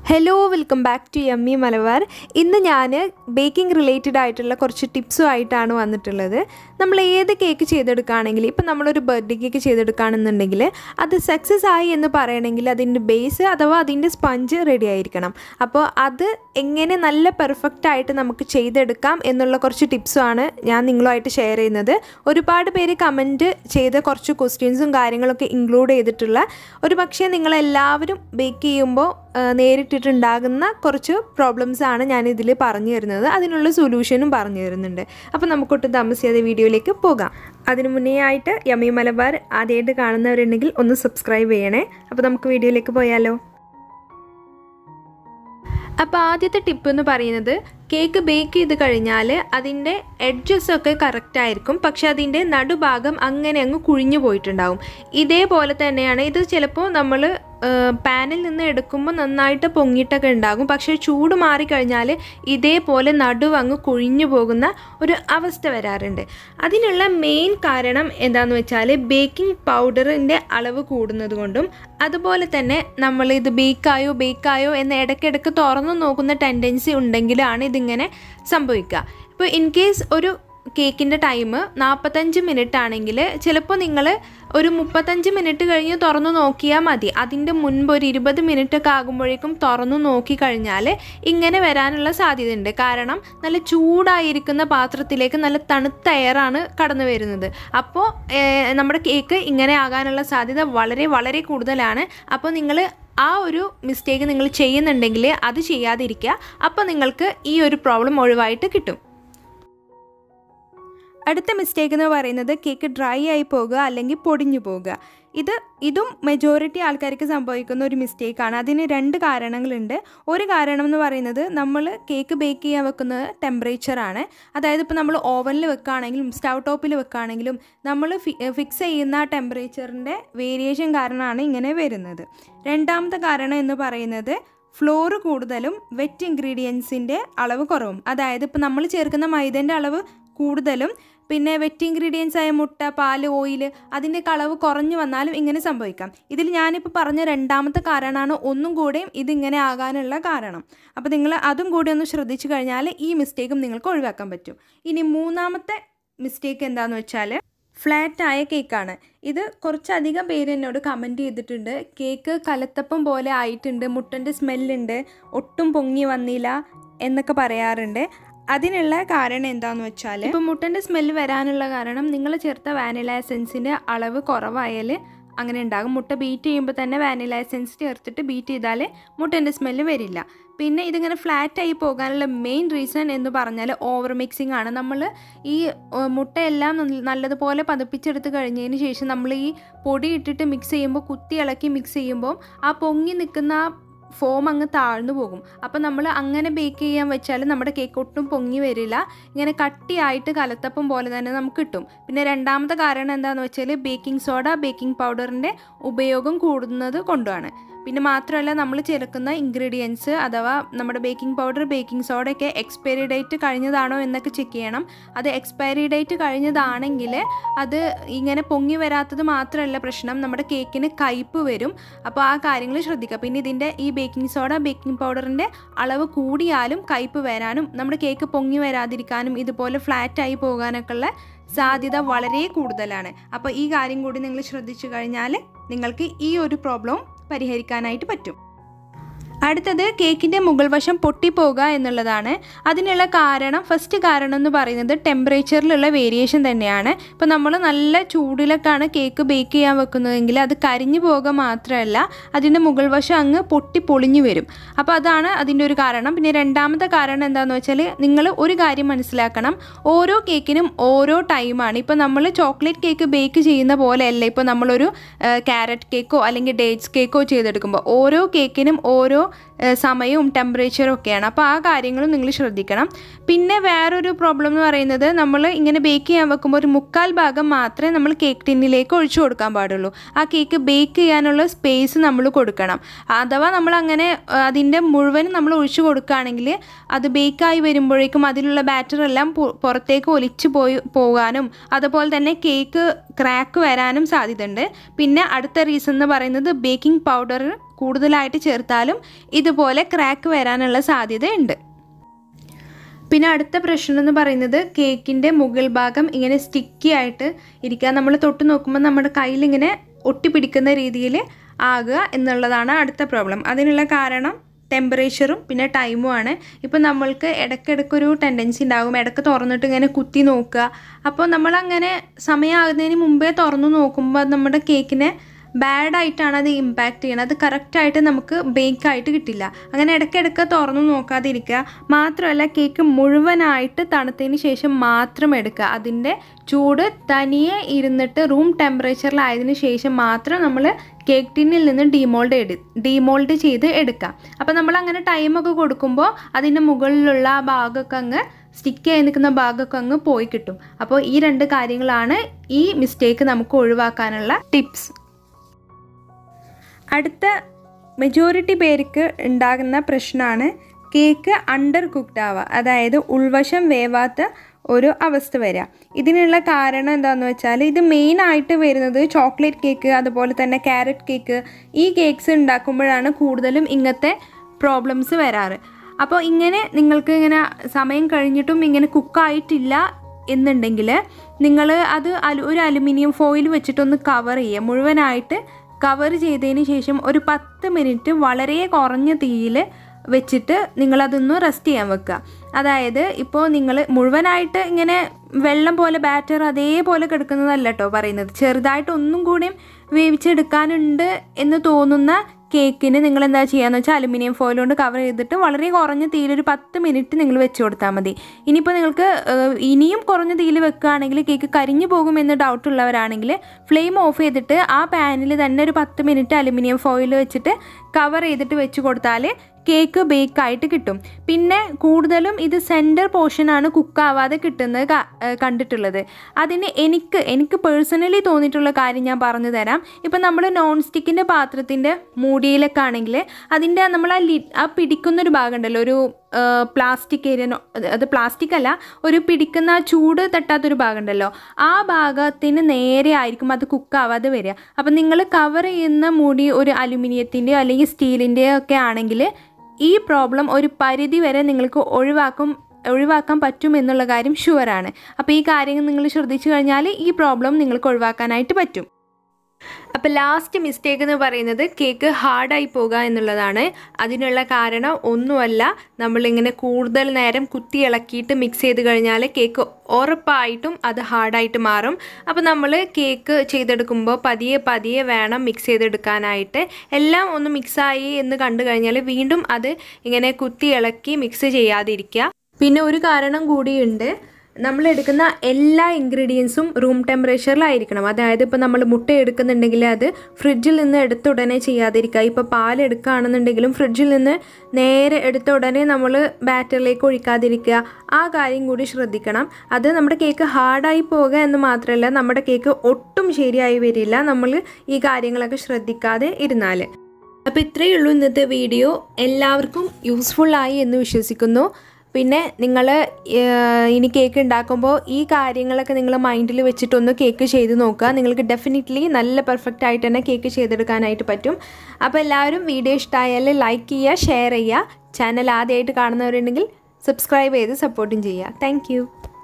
hello welcome back to M E Malabar ഇന്ന് ഞാൻ baking related ആയിട്ടുള്ള കുറച്ച് ടിപ്സും ആയിട്ടാണ് വന്നിട്ടുള്ളത് നമ്മൾ ഏത് കേക്ക് ചെയ്തെടുക്കുകയാണെങ്കിൽ ഇപ്പം നമ്മളൊരു ബർത്ത്ഡേ കേക്ക് ചെയ്തെടുക്കുകയാണെന്നുണ്ടെങ്കിൽ അത് സക്സസ് ആയി എന്ന് പറയണമെങ്കിൽ അതിൻ്റെ ബേസ് അഥവാ അതിൻ്റെ സ്പഞ്ച് റെഡി ആയിരിക്കണം അപ്പോൾ അത് എങ്ങനെ നല്ല പെർഫെക്റ്റ് ആയിട്ട് നമുക്ക് ചെയ്തെടുക്കാം എന്നുള്ള കുറച്ച് ടിപ്സുമാണ് ഞാൻ നിങ്ങളുമായിട്ട് ഷെയർ ചെയ്യുന്നത് ഒരുപാട് പേര് കമൻറ്റ് ചെയ്ത കുറച്ച് ക്വസ്റ്റ്യൻസും കാര്യങ്ങളൊക്കെ ഇൻക്ലൂഡ് ചെയ്തിട്ടുള്ള ഒരു പക്ഷേ നിങ്ങളെല്ലാവരും ബേക്ക് ചെയ്യുമ്പോൾ ആ, നേരിട്ടിട്ടുണ്ടാകുന്ന കുറച്ച് പ്രോബ്ലംസ് ആണ് ഞാൻ ഇതിൽ പറഞ്ഞു തരുന്നത് അതിനുള്ള സൊല്യൂഷനും പറഞ്ഞു തരുന്നുണ്ട് അപ്പോൾ നമുക്കൊട്ടും താമസിയാതെ വീഡിയോയിലേക്ക് പോകാം അതിനു മുന്നേ ആയിട്ട് യമി മലബാർ ആദ്യമായിട്ട് കാണുന്നവരുണ്ടെങ്കിൽ ഒന്ന് സബ്സ്ക്രൈബ് ചെയ്യണേ അപ്പോൾ നമുക്ക് വീഡിയോയിലേക്ക് പോയാലോ അപ്പോൾ ആദ്യത്തെ ടിപ്പ് എന്ന് പറയുന്നത് കേക്ക് ബേക്ക് ചെയ്ത് കഴിഞ്ഞാൽ അതിൻ്റെ എഡ്ജസ് ഒക്കെ കറക്റ്റ് ആയിരിക്കും പക്ഷെ അതിൻ്റെ നടുഭാഗം അങ്ങനെ അങ്ങ് കുഴിഞ്ഞു പോയിട്ടുണ്ടാവും ഇതേപോലെ തന്നെയാണ് ഇത് ചിലപ്പോൾ നമ്മൾ പാനിൽ നിന്ന് എടുക്കുമ്പോൾ നന്നായിട്ട് പൊങ്ങിയിട്ടൊക്കെ ഉണ്ടാകും പക്ഷേ ചൂട് മാറിക്കഴിഞ്ഞാൽ ഇതേപോലെ നടുവങ്ങ് കുഴിഞ്ഞു പോകുന്ന ഒരു അവസ്ഥ വരാറുണ്ട് അതിനുള്ള മെയിൻ കാരണം എന്താണെന്ന് വെച്ചാൽ ബേക്കിംഗ് പൗഡറിൻ്റെ അളവ് കൂടുന്നത് കൊണ്ടും അതുപോലെ തന്നെ നമ്മൾ ഇത് ബേക്കായോ ബേക്കായോ എന്ന് ഇടയ്ക്കിടയ്ക്ക് തുറന്നു നോക്കുന്ന ടെൻഡൻസി ഉണ്ടെങ്കിലാണ് ഇതിങ്ങനെ സംഭവിക്കുക ഇപ്പോൾ ഇൻ കേസ് ഒരു കേക്കിൻ്റെ ടൈം നാൽപ്പത്തഞ്ച് മിനിറ്റ് ആണെങ്കിൽ ചിലപ്പോൾ നിങ്ങൾ ഒരു മുപ്പത്തഞ്ച് മിനിറ്റ് കഴിഞ്ഞ് തുറന്നു നോക്കിയാൽ മതി അതിൻ്റെ മുൻപ് ഒരു ഇരുപത് മിനിറ്റ് ഒക്കെ ആകുമ്പോഴേക്കും തുറന്നു നോക്കിക്കഴിഞ്ഞാൽ ഇങ്ങനെ വരാനുള്ള സാധ്യതയുണ്ട് കാരണം നല്ല ചൂടായിരിക്കുന്ന പാത്രത്തിലേക്ക് നല്ല തണുത്ത എയറാണ് കടന്നു വരുന്നത് അപ്പോൾ ഏഹ്, നമ്മുടെ കേക്ക് ഇങ്ങനെ ആകാനുള്ള സാധ്യത വളരെ വളരെ കൂടുതലാണ് അപ്പോൾ നിങ്ങൾ ആ ഒരു മിസ്റ്റേക്ക് നിങ്ങൾ ചെയ്യുന്നുണ്ടെങ്കിൽ അത് ചെയ്യാതിരിക്കുക അപ്പോൾ നിങ്ങൾക്ക് ഈ ഒരു പ്രോബ്ലം ഒഴിവായിട്ട് കിട്ടും അടുത്ത മിസ്റ്റേക്ക് എന്ന് പറയുന്നത് കേക്ക് ഡ്രൈ ആയി പോകുക അല്ലെങ്കിൽ പൊടിഞ്ഞു പോകുക ഇത് ഇതും മെജോറിറ്റി ആൾക്കാർക്ക് സംഭവിക്കുന്ന ഒരു മിസ്റ്റേക്കാണ് അതിന് രണ്ട് കാരണങ്ങളുണ്ട് ഒരു കാരണം എന്ന് പറയുന്നത് നമ്മൾ കേക്ക് ബേക്ക് ചെയ്യാൻ വെക്കുന്നത് ടെമ്പറേച്ചറാണ് അതായത് ഇപ്പോൾ നമ്മൾ ഓവനിൽ വെക്കുകയാണെങ്കിലും സ്റ്റൗ ടോപ്പിൽ വെക്കുകയാണെങ്കിലും നമ്മൾ ഫിക്സ് ചെയ്യുന്ന ടെമ്പറേച്ചറിൻ്റെ വേരിയേഷൻ കാരണമാണ് ഇങ്ങനെ വരുന്നത് രണ്ടാമത്തെ കാരണം എന്ന് പറയുന്നത് ഫ്ലോറ് കൂടുതലും വെറ്റ് ഇൻഗ്രീഡിയൻസിൻ്റെ അളവ് കുറവും അതായത് ഇപ്പോൾ നമ്മൾ ചേർക്കുന്ന മൈദേൻ്റെ അളവ് കൂടുതലും പിന്നെ വെറ്റ് ഇൻഗ്രീഡിയൻസ് ആയ മുട്ട പാല് ഓയിൽ അതിൻ്റെ അളവ് കുറഞ്ഞു വന്നാലും ഇങ്ങനെ സംഭവിക്കാം ഇതിൽ ഞാനിപ്പോൾ പറഞ്ഞ രണ്ടാമത്തെ കാരണമാണ് ഒന്നും കൂടെയും ഇതിങ്ങനെ ആകാനുള്ള കാരണം അപ്പോൾ നിങ്ങൾ അതും കൂടി ഒന്ന് ശ്രദ്ധിച്ചു കഴിഞ്ഞാൽ ഈ മിസ്റ്റേക്കും നിങ്ങൾക്ക് ഒഴിവാക്കാൻ പറ്റും ഇനി മൂന്നാമത്തെ മിസ്റ്റേക്ക് എന്താണെന്ന് വെച്ചാൽ ഫ്ലാറ്റ് ആയ കേക്കാണ് ഇത് കുറച്ചധികം പേര് എന്നോട് കമൻറ്റ് ചെയ്തിട്ടുണ്ട് കേക്ക് കലത്തപ്പം പോലെ ആയിട്ടുണ്ട് മുട്ടൻ്റെ സ്മെല്ലുണ്ട് ഒട്ടും പൊങ്ങി വന്നില്ല എന്നൊക്കെ പറയാറുണ്ട് അതിനുള്ള കാരണം എന്താണെന്ന് വെച്ചാൽ ഇപ്പോൾ മുട്ടൻ്റെ സ്മെല്ല് വരാനുള്ള കാരണം നിങ്ങൾ ചേർത്ത വാനില എസൻസിൻ്റെ അളവ് കുറവായാൽ അങ്ങനെ ഉണ്ടാകും മുട്ട ബീറ്റ് ചെയ്യുമ്പോൾ തന്നെ വാനില എസൻസ് ചേർത്തിട്ട് ബീറ്റ് ചെയ്താൽ മുട്ടൻ്റെ സ്മെല്ല് വരില്ല പിന്നെ ഇതിങ്ങനെ ഫ്ലാറ്റ് ആയി പോകാനുള്ള മെയിൻ റീസൺ എന്ന് പറഞ്ഞാൽ ഓവർ മിക്സിംഗ് ആണ് നമ്മൾ ഈ ഏഹ്, മുട്ടയെല്ലാം നൽ- നല്ലതുപോലെ പതപ്പിച്ചെടുത്ത് കഴിഞ്ഞതിന് ശേഷം നമ്മൾ ഈ പൊടി ഇട്ടിട്ട് മിക്സ് ചെയ്യുമ്പോൾ കുത്തി ഇളക്കി മിക്സ് ചെയ്യുമ്പോൾ ആ പൊങ്ങി നിൽക്കുന്ന ആ ഫോം അങ്ങ് താഴ്ന്നു പോകും അപ്പോൾ നമ്മൾ അങ്ങനെ ബേക്ക് ചെയ്യാൻ വെച്ചാൽ നമ്മുടെ കേക്ക് ഒട്ടും പൊങ്ങി വരില്ല ഇങ്ങനെ കട്ടിയായിട്ട് കലത്തപ്പം പോലെ തന്നെ നമുക്ക് കിട്ടും പിന്നെ രണ്ടാമത്തെ കാരണം എന്താണെന്ന് വെച്ചാൽ ബേക്കിംഗ് സോഡ ബേക്കിംഗ് പൗഡറിൻ്റെ ഉപയോഗം കൂടുന്നത് കൊണ്ടാണ് പിന്നെ മാത്രമല്ല നമ്മൾ ചേർക്കുന്ന ഇൻഗ്രീഡിയൻസ് അഥവാ നമ്മുടെ ബേക്കിംഗ് പൗഡർ ബേക്കിംഗ് സോഡയൊക്കെ എക്സ്പയറി ഡേറ്റ് കഴിഞ്ഞതാണോ എന്നൊക്കെ ചെക്ക് ചെയ്യണം അത് എക്സ്പയറി ഡേറ്റ് കഴിഞ്ഞതാണെങ്കിൽ അത് ഇങ്ങനെ പൊങ്ങി വരാത്തത് മാത്രമല്ല പ്രശ്നം നമ്മുടെ കേക്കിന് കയ്പ്പ് വരും അപ്പോൾ ആ കാര്യങ്ങൾ ശ്രദ്ധിക്കുക പിന്നെ ഇതിൻ്റെ ഈ ബേക്കിംഗ് സോഡ ബേക്കിംഗ് പൗഡറിൻ്റെ അളവ് കൂടിയാലും കയ്പ്പ് വരാനും നമ്മുടെ കേക്ക് പൊങ്ങി വരാതിരിക്കാനും ഇതുപോലെ ഫ്ലാറ്റ് ആയി പോകാനൊക്കെ ഉള്ള സാധ്യത വളരെ കൂടുതലാണ് അപ്പോൾ ഈ കാര്യം കൂടി നിങ്ങൾ ശ്രദ്ധിച്ചു കഴിഞ്ഞാൽ നിങ്ങൾക്ക് ഈ ഒരു പ്രോബ്ലം പരിഹരിക്കാനായിട്ട് പറ്റും അടുത്തത് കേക്കിൻ്റെ മുകൾ വശം പൊട്ടിപ്പോവുക എന്നുള്ളതാണ് അതിനുള്ള കാരണം ഫസ്റ്റ് കാരണം എന്ന് പറയുന്നത് ടെമ്പറേച്ചറിലുള്ള വേരിയേഷൻ തന്നെയാണ് ഇപ്പോൾ നമ്മൾ നല്ല ചൂടിലൊക്കെയാണ് കേക്ക് ബേക്ക് ചെയ്യാൻ വെക്കുന്നതെങ്കിൽ അത് കരിഞ്ഞു പോകുക മാത്രമല്ല അതിൻ്റെ മുകൾ വശം അങ്ങ് പൊട്ടി പൊളിഞ്ഞു വരും അപ്പോൾ അതാണ് അതിൻ്റെ ഒരു കാരണം പിന്നെ രണ്ടാമത്തെ കാരണം എന്താണെന്ന് വെച്ചാൽ നിങ്ങൾ ഒരു കാര്യം മനസ്സിലാക്കണം ഓരോ കേക്കിനും ഓരോ ടൈമാണ് ഇപ്പോൾ നമ്മൾ ചോക്ലേറ്റ് കേക്ക് ബേക്ക് ചെയ്യുന്ന പോലെയല്ല ഇപ്പോൾ നമ്മളൊരു ക്യാരറ്റ് കേക്കോ അല്ലെങ്കിൽ ഡേറ്റ്സ് കേക്കോ ചെയ്തെടുക്കുമ്പോൾ ഓരോ കേക്കിനും ഓരോ ഏഹ്, സമയവും ടെമ്പറേച്ചറും ഒക്കെയാണ് അപ്പോൾ ആ കാര്യങ്ങളും നിങ്ങൾ ശ്രദ്ധിക്കണം പിന്നെ വേറൊരു പ്രോബ്ലം എന്ന് പറയുന്നത് നമ്മൾ ഇങ്ങനെ ബേക്ക് ചെയ്യാൻ വെക്കുമ്പോൾ ഒരു മുക്കാൽ ഭാഗം മാത്രമേ നമ്മൾ കേക്ക് ടിന്നിലേക്ക് ഒഴിച്ചു കൊടുക്കാൻ പാടുള്ളൂ ആ കേക്ക് ബേക്ക് ചെയ്യാനുള്ള സ്പേസ് നമ്മൾ കൊടുക്കണം അഥവാ നമ്മൾ അങ്ങനെ ഏഹ്, അതിൻ്റെ മുഴുവനും നമ്മൾ ഒഴിച്ചു കൊടുക്കുകയാണെങ്കിൽ അത് ബേക്കായി വരുമ്പോഴേക്കും അതിലുള്ള ബാറ്റർ എല്ലാം പു- പുറത്തേക്ക് ഒലിച്ചു പോയി പോകാനും അതുപോലെ തന്നെ കേക്ക് ക്രാക്ക് വരാനും സാധ്യതയുണ്ട് പിന്നെ അടുത്ത റീസൺ എന്ന് പറയുന്നത് ബേക്കിംഗ് പൗഡർ കൂടുതലായിട്ട് ചേർത്താലും ഇതുപോലെ ക്രാക്ക് വരാനുള്ള സാധ്യതയുണ്ട് പിന്നെ അടുത്ത പ്രശ്നം എന്ന് പറയുന്നത് കേക്കിൻ്റെ മുകൾ ഭാഗം ഇങ്ങനെ സ്റ്റിക്കി ആയിട്ട് ഇരിക്കുക നമ്മൾ തൊട്ട് നോക്കുമ്പോൾ നമ്മുടെ കയ്യിൽ ഇങ്ങനെ ഒട്ടിപ്പിടിക്കുന്ന രീതിയിൽ ആകുക എന്നുള്ളതാണ് അടുത്ത പ്രോബ്ലം അതിനുള്ള കാരണം ടെമ്പറേച്ചറും പിന്നെ ടൈമും ആണ് ഇപ്പോൾ നമ്മൾക്ക് ഇടയ്ക്കിടയ്ക്കൊരു ടെൻഡൻസി ഉണ്ടാകും ഇടയ്ക്ക് തുറന്നിട്ട് ഇങ്ങനെ കുത്തി നോക്കുക അപ്പോൾ നമ്മളങ്ങനെ സമയമാകുന്നതിന് മുമ്പേ തുറന്നു നോക്കുമ്പോൾ അത് നമ്മുടെ കേക്കിനെ ബാഡായിട്ടാണ് അത് ഇമ്പാക്റ്റ് ചെയ്യുന്നത് അത് കറക്റ്റായിട്ട് നമുക്ക് ബേക്കായിട്ട് കിട്ടില്ല അങ്ങനെ ഇടയ്ക്കിടയ്ക്ക് തുറന്നു നോക്കാതിരിക്കുക മാത്രമല്ല കേക്ക് മുഴുവനായിട്ട് തണുത്തതിന് ശേഷം മാത്രം എടുക്കുക അതിൻ്റെ ചൂട് തനിയെ ഇരുന്നിട്ട് റൂം ടെമ്പറേച്ചറിലായതിനു ശേഷം മാത്രം നമ്മൾ കേക്ക് ടിന്നിൽ നിന്ന് ഡീമോൾഡ് എടു ഡീമോൾഡ് ചെയ്ത് എടുക്കാം അപ്പോൾ നമ്മൾ അങ്ങനെ ടൈമൊക്കെ കൊടുക്കുമ്പോൾ അതിൻ്റെ മുകളിലുള്ള ആ ഭാഗമൊക്കെ അങ്ങ് സ്റ്റിക്ക് ആയി നിൽക്കുന്ന ഭാഗമൊക്കെ അങ്ങ് പോയി കിട്ടും അപ്പോൾ ഈ രണ്ട് കാര്യങ്ങളാണ് ഈ മിസ്റ്റേക്ക് നമുക്ക് ഒഴിവാക്കാനുള്ള ടിപ്സ് അടുത്ത മെജോറിറ്റി പേർക്ക് ഉണ്ടാകുന്ന പ്രശ്നമാണ് കേക്ക് അണ്ടർ കുക്ക്ഡ് ആവുക അതായത് ഉൾവശം വേവാത്ത ഒരു അവസ്ഥ വരിക ഇതിനുള്ള കാരണം എന്താണെന്ന് വെച്ചാൽ ഇത് മെയിനായിട്ട് വരുന്നത് ചോക്ലേറ്റ് കേക്ക് അതുപോലെ തന്നെ ക്യാരറ്റ് കേക്ക് ഈ കേക്ക്സ് ഉണ്ടാക്കുമ്പോഴാണ് കൂടുതലും ഇങ്ങനത്തെ പ്രോബ്ലംസ് വരാറ് അപ്പോൾ ഇങ്ങനെ നിങ്ങൾക്ക് ഇങ്ങനെ സമയം കഴിഞ്ഞിട്ടും ഇങ്ങനെ കുക്കായിട്ടില്ല എന്നുണ്ടെങ്കിൽ നിങ്ങൾ അത് അലു ഒരു അലുമിനിയം ഫോയിൽ വെച്ചിട്ടൊന്ന് കവർ ചെയ്യുക മുഴുവനായിട്ട് കവർ ചെയ്തതിന് ശേഷം ഒരു പത്ത് മിനിറ്റ് വളരെ കുറഞ്ഞ തീയിൽ വെച്ചിട്ട് നിങ്ങളതൊന്ന് റെസ്റ്റ് ചെയ്യാൻ വെക്കുക അതായത് ഇപ്പോൾ നിങ്ങൾ മുഴുവനായിട്ട് ഇങ്ങനെ വെള്ളം പോലെ ബാറ്റർ അതേപോലെ കിടക്കുന്നതല്ല കേട്ടോ പറയുന്നത് ചെറുതായിട്ട് ഒന്നും കൂടിയും വേവിച്ചെടുക്കാനുണ്ട് എന്ന് തോന്നുന്ന കേക്കിന് നിങ്ങൾ എന്താ ചെയ്യാന്ന് വെച്ചാൽ അലുമിനിയം ഫോയിൽ കൊണ്ട് കവർ ചെയ്തിട്ട് വളരെ കുറഞ്ഞ തീയിൽ ഒരു പത്ത് മിനിറ്റ് നിങ്ങൾ വെച്ച് കൊടുത്താൽ മതി ഇനിയിപ്പോൾ നിങ്ങൾക്ക് ഏഹ്, ഇനിയും കുറഞ്ഞ തീയിൽ വെക്കുകയാണെങ്കിൽ കേക്ക് കരിഞ്ഞു പോകുമെന്ന് ഡൗട്ട് ഉള്ളവരാണെങ്കിൽ ഫ്ലെയിം ഓഫ് ചെയ്തിട്ട് ആ പാനിൽ തന്നെ ഒരു പത്ത് മിനിറ്റ് അലുമിനിയം ഫോയിൽ വെച്ചിട്ട് കവർ ചെയ്തിട്ട് വെച്ച് കൊടുത്താൽ കേക്ക് ബേക്കായിട്ട് കിട്ടും പിന്നെ കൂടുതലും ഇത് സെൻറ്റർ പോർഷനാണ് കുക്കാവാതെ കിട്ടുന്നത് ക- ഏഹ് കണ്ടിട്ടുള്ളത് അതിന് എനിക്ക് എനിക്ക് പേഴ്സണലി തോന്നിയിട്ടുള്ള കാര്യം ഞാൻ പറഞ്ഞു തരാം ഇപ്പം നമ്മൾ നോൺ സ്റ്റിക്കിൻ്റെ പാത്രത്തിൻ്റെ മൂടിയിലൊക്കെ ആണെങ്കിൽ അതിൻ്റെ നമ്മൾ ആ ലി ആ പിടിക്കുന്നൊരു ഭാഗം ഉണ്ടല്ലോ ഒരു പ്ലാസ്റ്റിക് ഏരിയ അത് പ്ലാസ്റ്റിക് അല്ല ഒരു പിടിക്കുന്ന ആ ചൂട് തട്ടാത്തൊരു ഭാഗം ഉണ്ടല്ലോ ആ ഭാഗത്തിന് നേരെ ആയിരിക്കും അത് കുക്കാവാതെ വരിക അപ്പം നിങ്ങൾ കവർ ചെയ്യുന്ന മൂടി ഒരു അലുമിനിയത്തിൻ്റെയോ അല്ലെങ്കിൽ സ്റ്റീലിൻ്റെയോ ഒക്കെ ആണെങ്കിൽ ഈ പ്രോബ്ലം ഒരു പരിധി വരെ നിങ്ങൾക്ക് ഒഴിവാക്കും ഒഴിവാക്കാൻ പറ്റും എന്നുള്ള കാര്യം ഷുവറാണ് അപ്പോൾ ഈ കാര്യങ്ങൾ നിങ്ങൾ ശ്രദ്ധിച്ചു കഴിഞ്ഞാൽ ഈ പ്രോബ്ലം നിങ്ങൾക്ക് ഒഴിവാക്കാനായിട്ട് പറ്റും അപ്പോൾ ലാസ്റ്റ് മിസ്റ്റേക്ക് എന്ന് പറയുന്നത് കേക്ക് ഹാർഡായി പോകുക എന്നുള്ളതാണ് അതിനുള്ള കാരണം ഒന്നുമല്ല നമ്മളിങ്ങനെ കൂടുതൽ നേരം കുത്തി ഇളക്കിയിട്ട് മിക്സ് ചെയ്ത് കഴിഞ്ഞാൽ കേക്ക് ഉറപ്പായിട്ടും അത് ഹാർഡായിട്ട് മാറും അപ്പോൾ നമ്മൾ കേക്ക് ചെയ്തെടുക്കുമ്പോൾ പതിയെ പതിയെ വേണം മിക്സ് ചെയ്തെടുക്കാനായിട്ട് എല്ലാം ഒന്ന് മിക്സായി എന്ന് കണ്ടു കഴിഞ്ഞാൽ വീണ്ടും അത് ഇങ്ങനെ കുത്തി ഇളക്കി മിക്സ് ചെയ്യാതിരിക്കുക പിന്നെ ഒരു കാരണം കൂടിയുണ്ട് നമ്മൾ എടുക്കുന്ന എല്ലാ ഇൻഗ്രീഡിയൻസും റൂം ടെമ്പറേച്ചറിലായിരിക്കണം അതായത് ഇപ്പോൾ നമ്മൾ മുട്ട എടുക്കുന്നുണ്ടെങ്കിൽ അത് ഫ്രിഡ്ജിൽ നിന്ന് എടുത്ത ഉടനെ ചെയ്യാതിരിക്കുക ഇപ്പോൾ പാൽ എടുക്കുകയാണെന്നുണ്ടെങ്കിലും ഫ്രിഡ്ജിൽ നിന്ന് നേരെ എടുത്ത ഉടനെ നമ്മൾ ബാറ്ററിലേക്ക് ഒഴിക്കാതിരിക്കുക ആ കാര്യം കൂടി ശ്രദ്ധിക്കണം അത് നമ്മുടെ കേക്ക് ഹാർഡായി പോകുക എന്ന് മാത്രമല്ല നമ്മുടെ കേക്ക് ഒട്ടും ശരിയായി വരില്ല നമ്മൾ ഈ കാര്യങ്ങളൊക്കെ ശ്രദ്ധിക്കാതെ ഇരുന്നാൽ അപ്പോൾ ഇത്രയേ ഉള്ളൂ ഇന്നത്തെ വീഡിയോ എല്ലാവർക്കും യൂസ്ഫുള്ളായി എന്ന് വിശ്വസിക്കുന്നു പിന്നെ നിങ്ങൾ ഇനി കേക്ക് ഉണ്ടാക്കുമ്പോൾ ഈ കാര്യങ്ങളൊക്കെ നിങ്ങൾ മൈൻഡിൽ വെച്ചിട്ടൊന്ന് കേക്ക് ചെയ്ത് നോക്കുക നിങ്ങൾക്ക് ഡെഫിനറ്റ്ലി നല്ല പെർഫെക്റ്റ് ആയിട്ട് തന്നെ കേക്ക് ചെയ്തെടുക്കാനായിട്ട് പറ്റും അപ്പോൾ എല്ലാവരും വീഡിയോ ഇഷ്ടമായാൽ ലൈക്ക് ചെയ്യുക ഷെയർ ചെയ്യുക ചാനൽ ആദ്യമായിട്ട് കാണുന്നവരുണ്ടെങ്കിൽ സബ്സ്ക്രൈബ് ചെയ്ത് സപ്പോർട്ടും ചെയ്യുക താങ്ക്